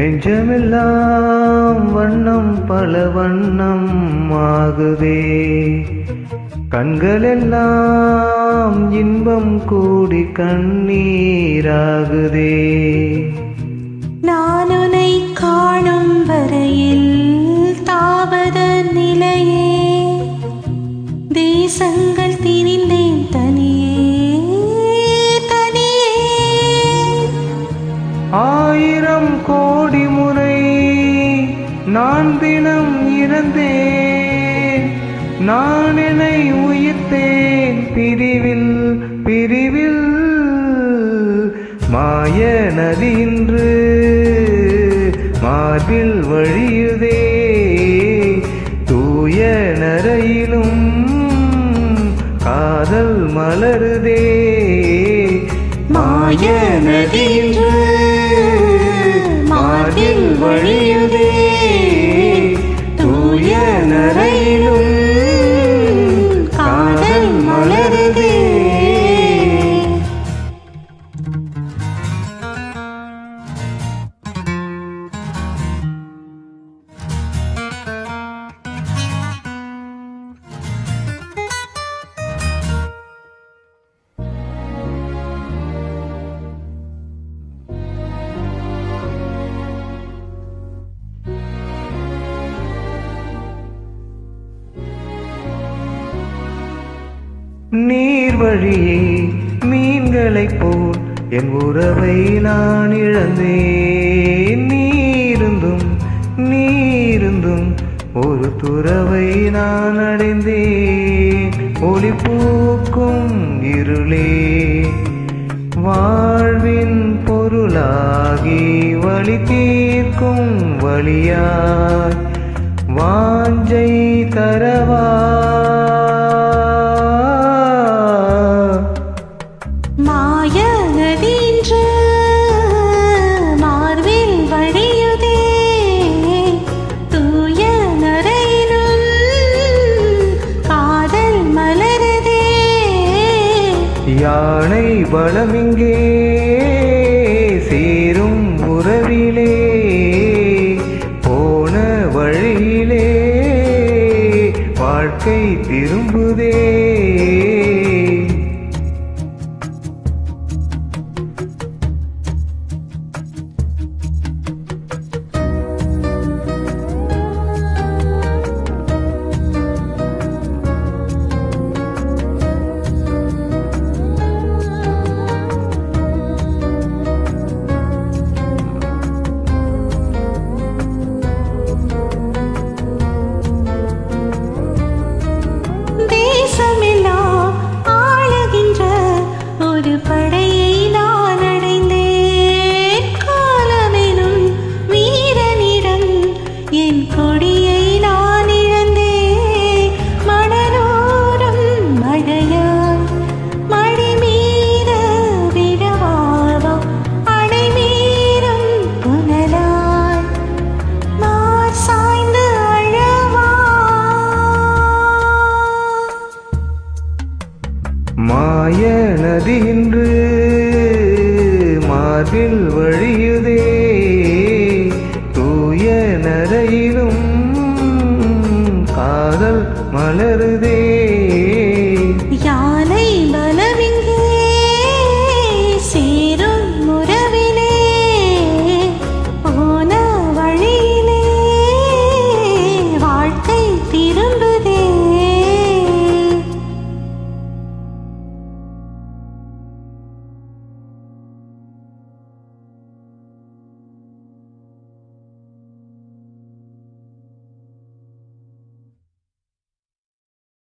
நெஞ்சமெல்லாம் வண்ணம் பல வண்ணம் ஆகுதே கண்களெல்லாம் இன்பம் கூடி கண்ணீராகுதே நான் உன்னை காணும் வரையில் தாவத நிலையே தேசங்கள் திரிந்தேன் தனியே தனியே ஆயிரம் கோடி முறை நான் தினம் இறந்தேன் நான் என்னை உயிர்த்தேன் பிரிவில் பிரிவில் மாய நதி இன்று மார்பில் வழியுதே தூய நரையிலும் காதல் மலருதே மாய நதி இன்று மார்பில் வழியுதே தூய நரையிலும் காதல் மலருதே நீர் வழியே மீன்களைப் போல் என் உறவை நான் இழந்தேன் நீருந்தும் நீருந்தும் ஒரு துறவை நான் அடைந்தேன் ஒளி பூக்கும் இருளே வாழ்வின் பொருளாகி வழி தீர்க்கும் வழியாய் வாஞ்சை தரவா மாய நதி இன்று மார்பில் வழியுதே தூய நரையிலும் காதல் மலருதே யானை பலமிங்கே சேரும் உறவிலே போன வழியிலே வாழ்க்கை திரும்புதே தேசமெல்லாம் ஆளுகின்ற ஒரு படையை நான் அடைந்தேன் காலமெனும் வீரனிடம் என் கொடியை நான் இழந்தேன் மணலோரம் மழையாய் மழை மீத விடவாவா அணை மீறும் புனலாய் மார் சாய்ந்து அழவா மாய நதி இன்று மார்பில் வழியுதே தூய நரையிலும் காதல் மலரு